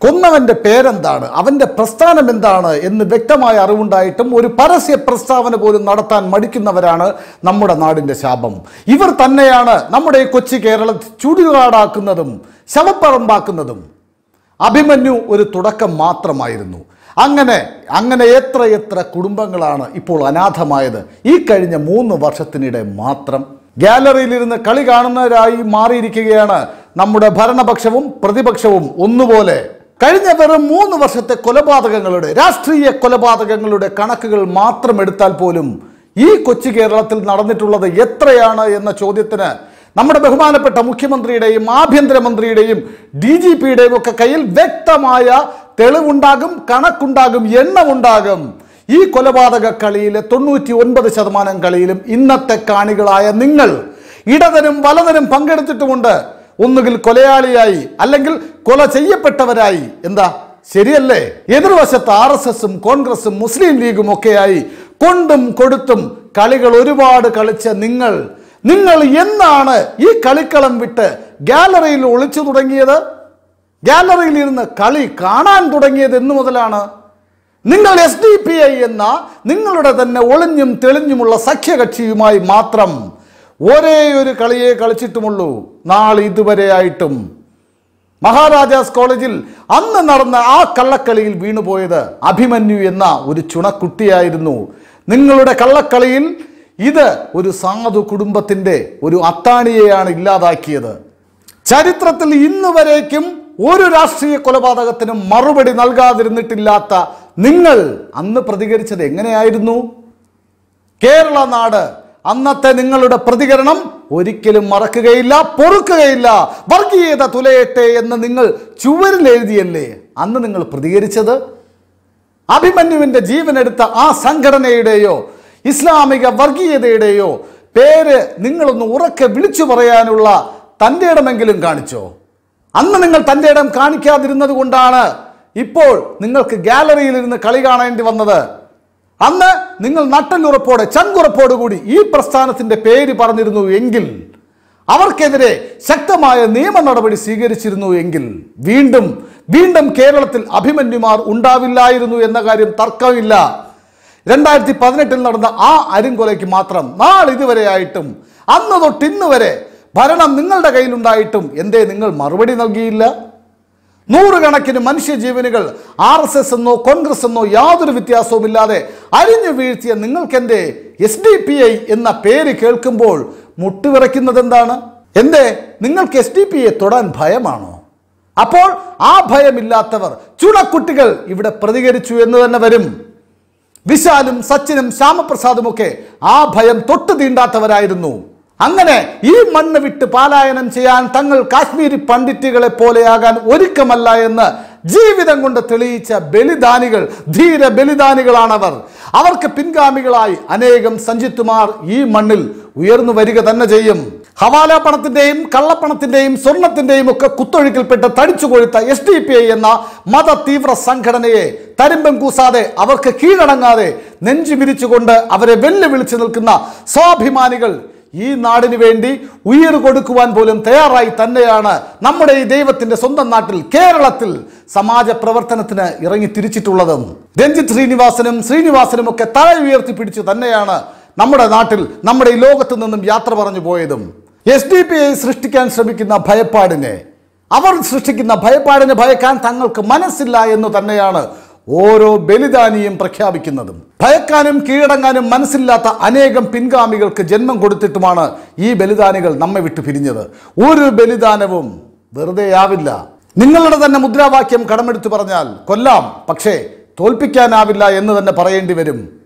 കൊന്നവന്റെ പേരെന്താണ് അവന്റെ പ്രസ്ഥാനം എന്താണ് എന്ന് വ്യക്തമായ അറിവുണ്ടായിട്ടും ഒരു പരസ്യ പ്രസ്താവന പോലും നടത്താൻ മടിക്കുന്നവരാണ് നമ്മുടെ ശാപം ഇവർ തന്നെയാണ് നമ്മുടെ ഈ കൊച്ചി കേരളത്തിൽ ചുടുകാടാക്കുന്നതും ശവപ്പറമ്പാക്കുന്നതും അഭിമന്യു ഒരു തുടക്കം മാത്രമായിരുന്നു അങ്ങനെ അങ്ങനെ എത്ര എത്ര കുടുംബങ്ങളാണ് ഇപ്പോൾ അനാഥമായത് ഈ കഴിഞ്ഞ മൂന്ന് വർഷത്തിനിടെ മാത്രം ഗാലറിയിലിരുന്ന് കളി കാണുന്നവരായി മാറിയിരിക്കുകയാണ് നമ്മുടെ ഭരണപക്ഷവും പ്രതിപക്ഷവും ഒന്നുപോലെ കഴിഞ്ഞ വെറും മൂന്ന് വർഷത്തെ കൊലപാതകങ്ങളുടെ രാഷ്ട്രീയ കൊലപാതകങ്ങളുടെ കണക്കുകൾ മാത്രം എടുത്താൽ പോലും ഈ കൊച്ചു കേരളത്തിൽ നടന്നിട്ടുള്ളത് എത്രയാണ് എന്ന ചോദ്യത്തിന് നമ്മുടെ ബഹുമാനപ്പെട്ട മുഖ്യമന്ത്രിയുടെയും ആഭ്യന്തരമന്ത്രിയുടെയും ഡി ജി പിയുടെയും ഒക്കെ കയ്യിൽ വ്യക്തമായ തെളിവുണ്ടാകും കണക്കുണ്ടാകും എണ്ണമുണ്ടാകും ഈ കൊലപാതക കളിയിലെ തൊണ്ണൂറ്റി ഒൻപത് ശതമാനം കളിയിലും ഇന്നത്തെ കാണികളായ നിങ്ങൾ ഇടതനും വലതനും പങ്കെടുത്തിട്ടുമുണ്ട് ഒന്നുകിൽ കൊലയാളിയായി അല്ലെങ്കിൽ കൊല ചെയ്യപ്പെട്ടവരായി എന്താ ശരിയല്ലേ എതിർവശത്ത് ആർ എസ് എസും കോൺഗ്രസും മുസ്ലിം ലീഗും ഒക്കെയായി കൊണ്ടും കൊടുത്തും കളികൾ ഒരുപാട് കളിച്ച നിങ്ങൾ നിങ്ങൾ എന്നാണ് ഈ കളിക്കളം വിട്ട് ഗാലറിയിൽ ഒളിച്ചു തുടങ്ങിയത് ഗാലറിയിൽ ഇരുന്ന് കളി കാണാൻ തുടങ്ങിയത് എന്നു മുതലാണ് നിങ്ങൾ എസ് ഡി പി ഐ എന്ന നിങ്ങളുടെ തന്നെ ഒളിഞ്ഞും തെളിഞ്ഞുമുള്ള സഖ്യകക്ഷിയുമായി മാത്രം ഒരേ ഒരു കളിയെ കളിച്ചിട്ടുമുള്ളൂ നാളെ ഇതുവരെയായിട്ടും മഹാരാജാസ് കോളേജിൽ അന്ന് നടന്ന ആ കള്ളക്കളിയിൽ വീണുപോയത് അഭിമന്യു എന്ന ഒരു ചുണക്കുട്ടിയായിരുന്നു നിങ്ങളുടെ കള്ളക്കളിയിൽ ഇത് ഒരു സാധു കുടുംബത്തിന്റെ ഒരു അത്താണിയെയാണ് ഇല്ലാതാക്കിയത് ചരിത്രത്തിൽ ഇന്ന് വരേക്കും ഒരു രാഷ്ട്രീയ കൊലപാതകത്തിനും മറുപടി നൽകാതിരുന്നിട്ടില്ലാത്ത നിങ്ങൾ അന്ന് പ്രതികരിച്ചത് എങ്ങനെയായിരുന്നു കേരള നാട് അന്നത്തെ നിങ്ങളുടെ പ്രതികരണം ഒരിക്കലും മറക്കുകയില്ല പൊറുക്കുകയില്ല വർഗീയത തുലയട്ടെ എന്ന് നിങ്ങൾ ചുവരിൽ എഴുതിയല്ലേ അന്ന് നിങ്ങൾ പ്രതികരിച്ചത് അഭിമന്യുവിന്റെ ജീവനെടുത്ത ആ സംഘടനയുടെയോ ഇസ്ലാമിക വർഗീയതയുടെയോ പേര് നിങ്ങളൊന്ന് ഉറക്കെ വിളിച്ചു പറയാനുള്ള തൻ്റെ ഇടമെങ്കിലും കാണിച്ചോ അന്ന് നിങ്ങൾ തൻ്റെ ഇടം കാണിക്കാതിരുന്നത് കൊണ്ടാണ് ഇപ്പോൾ നിങ്ങൾക്ക് ഗാലറിയിൽ ഇരുന്ന് കളി കാണേണ്ടി വന്നത് അന്ന് നിങ്ങൾ നട്ടലുറപ്പോടെ ചങ്കുറപ്പോടെ കൂടി ഈ പ്രസ്ഥാനത്തിന്റെ പേര് പറഞ്ഞിരുന്നു എങ്കിൽ അവർക്കെതിരെ ശക്തമായ നിയമ നടപടി സ്വീകരിച്ചിരുന്നു എങ്കിൽ വീണ്ടും വീണ്ടും കേരളത്തിൽ അഭിമന്യുമാർ ഉണ്ടാവില്ലായിരുന്നു എന്ന കാര്യം തർക്കമില്ല രണ്ടായിരത്തി പതിനെട്ടിൽ നടന്ന ആ അരുംകൊലയ്ക്ക് മാത്രം നാളിതുവരെയായിട്ടും അന്ന് തൊട്ട് ഇന്ന് വരെ ഭരണം നിങ്ങളുടെ കയ്യിലുണ്ടായിട്ടും എന്തേ നിങ്ങൾ മറുപടി നൽകിയില്ല നൂറുകണക്കിന് മനുഷ്യജീവനുകൾ ആർ എസ് എസ് എന്നോ കോൺഗ്രസ് എന്നോ യാതൊരു വ്യത്യാസവുമില്ലാതെ അരിഞ്ഞു വീഴ്ത്തിയ നിങ്ങൾക്കെന്തേ എസ് ഡി പി ഐ എന്ന പേര് കേൾക്കുമ്പോൾ മുട്ടുവിറയ്ക്കുന്നത് എന്താണ് എന്തേ നിങ്ങൾക്ക് എസ് ഡി പി ഐ തൊടാൻ ഭയമാണോ അപ്പോൾ ആ ഭയമില്ലാത്തവർ ചുണക്കുട്ടികൾ ഇവിടെ പ്രതികരിച്ചു എന്ന് തന്നെ വരും വിശാലും സച്ചിനും ശ്യാമപ്രസാദും ഒക്കെ ആ ഭയം തൊട്ടു തീണ്ടാത്തവരായിരുന്നു അങ്ങനെ ഈ മണ്ണ് വിട്ട് പാലായനം ചെയ്യാൻ തങ്ങൾ കാശ്മീരി പണ്ഡിറ്റുകളെ പോലെയാകാൻ ഒരുക്കമല്ല എന്ന് ജീവിതം കൊണ്ട് തെളിയിച്ച ബലിദാനികൾ ധീര ബലിദാനികളാണവർ അവർക്ക് പിൻഗാമികളായി അനേകം സഞ്ജിത്തുമാർ ഈ മണ്ണിൽ ഉയർന്നു വരിക തന്നെ ചെയ്യും ഹവാല പണത്തിന്റെയും കള്ളപ്പണത്തിന്റെയും സ്വർണത്തിന്റെയും ഒക്കെ കുത്തൊഴുക്കിൽപ്പെട്ട് തടിച്ചു കൊഴുത്ത എസ് ഡി പി ഐ എന്ന മത തീവ്ര സംഘടനയെ തരിമ്പം കൂസാതെ അവർക്ക് കീഴടങ്ങാതെ നെഞ്ചു വിരിച്ചുകൊണ്ട് അവരെ വെല്ലുവിളിച്ചു നിൽക്കുന്ന സ്വാഭിമാനികൾ ഈ നാടിന് വേണ്ടി ഉയർ കൊടുക്കുവാൻ പോലും തയ്യാറായി തന്നെയാണ് നമ്മുടെ ഈ ദൈവത്തിന്റെ സ്വന്തം നാട്ടിൽ കേരളത്തിൽ സമാജ പ്രവർത്തനത്തിന് ഇറങ്ങി തിരിച്ചിട്ടുള്ളതും രഞ്ജിത്ത് ശ്രീനിവാസനും ശ്രീനിവാസനും ഒക്കെ തല ഉയർത്തി പിടിച്ചു തന്നെയാണ് നമ്മുടെ നാട്ടിൽ നമ്മുടെ ഈ ലോകത്തു നിന്നും യാത്ര പറഞ്ഞു പോയതും എസ് ഡി പി ഐ സൃഷ്ടിക്കാൻ ശ്രമിക്കുന്ന ഭയപ്പാടിനെ അവർ സൃഷ്ടിക്കുന്ന ഭയപ്പാടിനെ ഭയക്കാൻ തങ്ങൾക്ക് മനസ്സില്ല എന്ന് തന്നെയാണ് ഓരോ ബലിദാനിയും പ്രഖ്യാപിക്കുന്നതും ഭയക്കാനും കീഴടങ്ങാനും മനസ്സില്ലാത്ത അനേകം പിൻഗാമികൾക്ക് ജന്മം കൊടുത്തിട്ടുമാണ് ഈ ബലിദാനികൾ നമ്മെ വിട്ടു പിരിഞ്ഞത് ഒരു ബലിദാനവും വെറുതെയാവില്ല നിങ്ങളുടെ തന്നെ മുദ്രാവാക്യം കടമെടുത്തു പറഞ്ഞാൽ കൊല്ലാം പക്ഷേ തോൽപ്പിക്കാനാവില്ല എന്ന് തന്നെ പറയേണ്ടി വരും